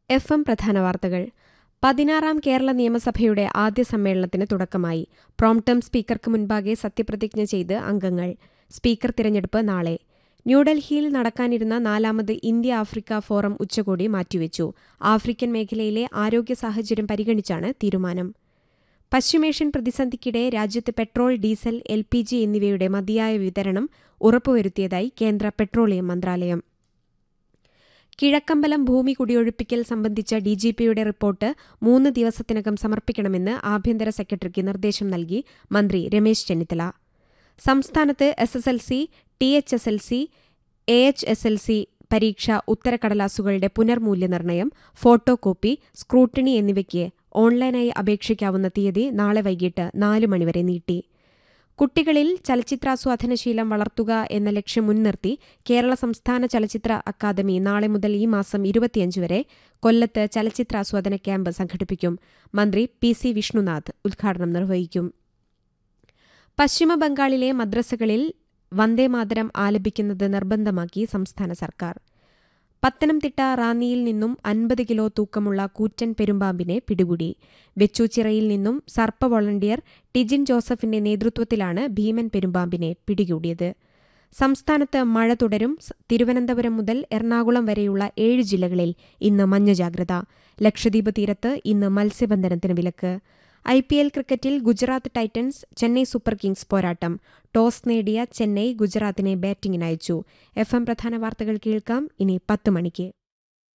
F M പ്രധാന വാർത്തകൾ പതിനാറാം കേരള നിയമസഭയുടെ ആദ്യ സമ്മേളനത്തിന് തുടക്കമായി പ്രോംടം സ്പീക്കർക്ക് മുൻപാകെ സത്യപ്രതിജ്ഞ ചെയ്ത് അംഗങ്ങൾ സ്പീക്കർ തിരഞ്ഞെടുപ്പ് നാളെ ന്യൂഡൽഹിയിൽ നടക്കാനിരുന്ന നാലാമത് ഇന്ത്യ ആഫ്രിക്ക ഫോറം ഉച്ചകോടി മാറ്റിവെച്ചു ആഫ്രിക്കൻ മേഖലയിലെ ആരോഗ്യ സാഹചര്യം പരിഗണിച്ചാണ് തീരുമാനം പശ്ചിമേഷ്യൻ പ്രതിസന്ധിക്കിടെ രാജ്യത്ത് petrol diesel L P G എന്നിവയുടെ മതിയായ വിതരണം ഉറപ്പുവരുത്തിയതായി കേന്ദ്ര പെട്രോളിയം മന്ത്രാലയം കിഴക്കമ്പലം ഭൂമി കുടിയൊഴിപ്പിക്കൽ സംബന്ധിച്ച ഡിജിപിയുടെ റിപ്പോർട്ട് മൂന്ന് ദിവസത്തിനകം സമർപ്പിക്കണമെന്ന് ആഭ്യന്തര സെക്രട്ടറിക്ക് നിർദ്ദേശം നൽകി മന്ത്രി രമേശ് ചെന്നിത്തല സംസ്ഥാനത്ത് S S L C T H S L C A H S L C പരീക്ഷ ഉത്തരക്കടലാസുകളുടെ പുനർമൂല്യനിർണ്ണയം ഫോട്ടോ കോപ്പി സ്ക്രൂട്ടിനി എന്നിവയ്ക്ക് ഓൺലൈനായി അപേക്ഷിക്കാവുന്ന തീയതി നാളെ വൈകിട്ട് നാല് മണിവരെ നീട്ടി കുട്ടികളിൽ ചലച്ചിത്രാസ്വാദനശീലം വളർത്തുക എന്ന ലക്ഷ്യം മുൻനിർത്തി കേരള സംസ്ഥാന ചലച്ചിത്ര അക്കാദമി നാളെ മുതൽ ഈ മാസം ഇരുപത്തിയഞ്ച് വരെ കൊല്ലത്ത് ചലച്ചിത്രാസ്വാദന ക്യാമ്പ് സംഘടിപ്പിക്കും മന്ത്രി പി സി വിഷ്ണുനാഥ് ഉദ്ഘാടനം നിർവഹിക്കും പശ്ചിമബംഗാളിലെ മദ്രസകളിൽ വന്ദേമാതരം ആലപിക്കുന്നത് നിർബന്ധമാക്കി സംസ്ഥാന സർക്കാർ പത്തനംതിട്ട റാന്നിയിൽ നിന്നും അൻപത് കിലോ തൂക്കമുള്ള കൂറ്റൻ പെരുമ്പാമ്പിനെ പിടികൂടി വെച്ചൂച്ചിറയിൽ നിന്നും സർപ്പ വോളണ്ടിയർ ടിജിൻ ജോസഫിന്റെ നേതൃത്വത്തിലാണ് ഭീമൻ പെരുമ്പാമ്പിനെ പിടികൂടിയത് സംസ്ഥാനത്ത് മഴ തുടരും തിരുവനന്തപുരം മുതൽ എറണാകുളം വരെയുള്ള ഏഴ് ജില്ലകളിൽ ഇന്ന് മഞ്ഞ ജാഗ്രത ലക്ഷദ്വീപ് തീരത്ത് ഇന്ന് മത്സ്യബന്ധനത്തിന് വിലക്ക് ഐ പി എൽ ക്രിക്കറ്റിൽ Gujarat Titans Chennai super kings പോരാട്ടം ടോസ് നേടിയ ചെന്നൈ ഗുജറാത്തിനെ ബാറ്റിംഗിനയച്ചു എഫ് എം പ്രധാന വാർത്തകൾ കേൾക്കാം ഇനി പത്ത് മണിക്ക്